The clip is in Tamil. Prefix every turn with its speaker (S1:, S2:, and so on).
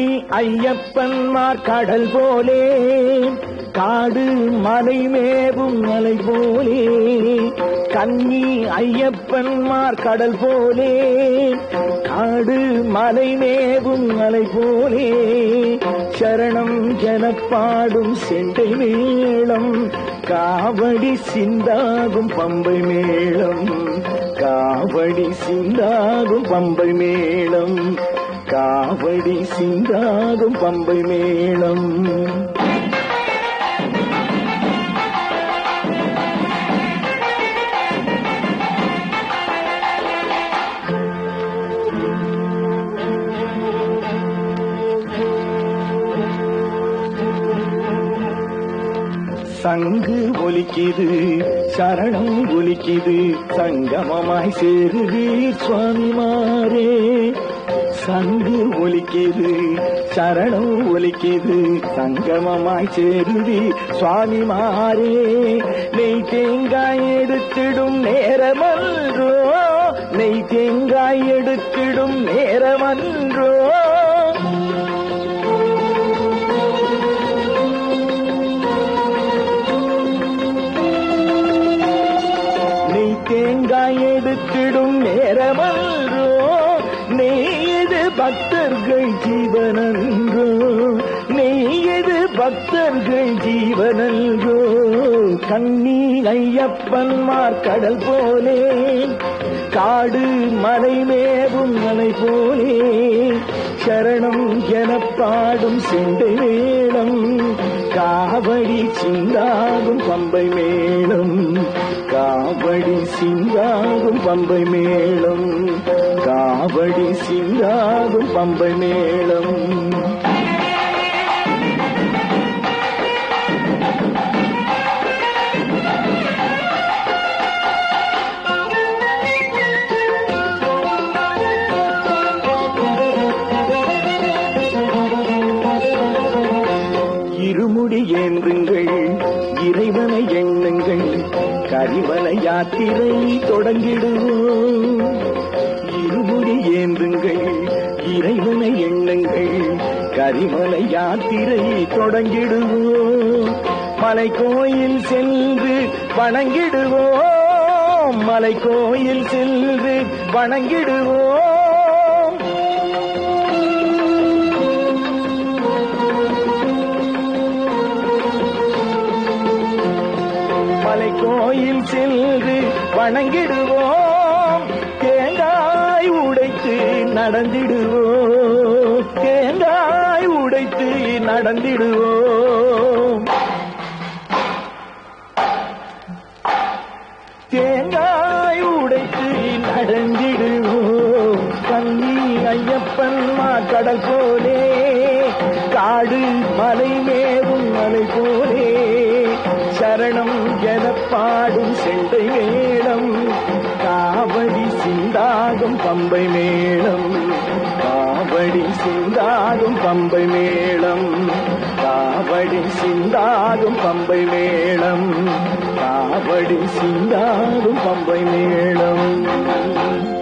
S1: ஐயப்பன்மார் கடல் போலே காடு மலை மேவும் மலை போலே கன்னி ஐயப்பன்மார் கடல் போலே காடு மலை மேவும் மலை போலே சரணம் எனப்பாடும் செண்டை மேளம் காவடி சிந்தாகும் பம்பை மேளம் காவடி சிந்தாகும் பம்பை மேளம் காவடி சிந்தாகும் பம்பை மேளம் சங்கு ஒலிக்குது சரணம் ஒலிக்குது சங்கமமாய் சேருது சுவாமிமாரே சங்கு ஒலிக்குது சரணம் ஒலிக்குது சங்கமமாய் சேருதி சுவாமிமாரே நெய் தேங்காய் எடுத்திடும் நேரமன்றோ நெய் தேங்காய் எடுத்திடும் நேரமன்றோ நெய் தேங்காய் எடுத்திடும் நேரமன்றோ நெய்து பக்தர்கள் ஜீவனன்றோ நெய்து பக்தர்கள் ஜீவனன்றோ கண்ணி ஐயப்பன்மார் கடல் போலே காடு மலை மேவும் மலை போலே சரணம் எனப்பாடும் செண்டை மேளம் காவடி சிந்தாகும் பம்பை மேளம் காவடி சிந்தாகும் பம்பை மேளம் காவடி சிந்தாகும் பம்பை மேளம் இருமுடி ஏந்துங்கள் இறைவனை எண்ணுங்கள் கரிவல யாத்திரை தொடங்கிடுவோம் இருமுடி ஏந்துங்கள் இறைவனை எண்ணுங்கள் கரிமலை யாத்திரை தொடங்கிடுவோம் மலை கோயில் சென்று வணங்கிடுவோம் மலை கோயில் சென்று வணங்கிடுவோம் மலை கோயில் சென்று வணங்கிடுவோம் தேங்காய் உடைத்து நடந்திடுவோம் தேங்காய் உடைத்து நடந்திடுவோம் தேங்காய் உடைத்து நடந்திடுவோம் கண்ணி ஐயப்பன் மா கடல் போலே காடு மலை மேவும் மலை போலே சரணம் எனப்பாடும் செண்டை மேளம் காவடி சிந்தாகும் பம்பை மேளம் காவடி சிந்தாகும் பம்பை மேளம் காவடி சிந்தாகும் பம்பை மேளம் காவடி சிந்தாகும் பம்பை மேளம்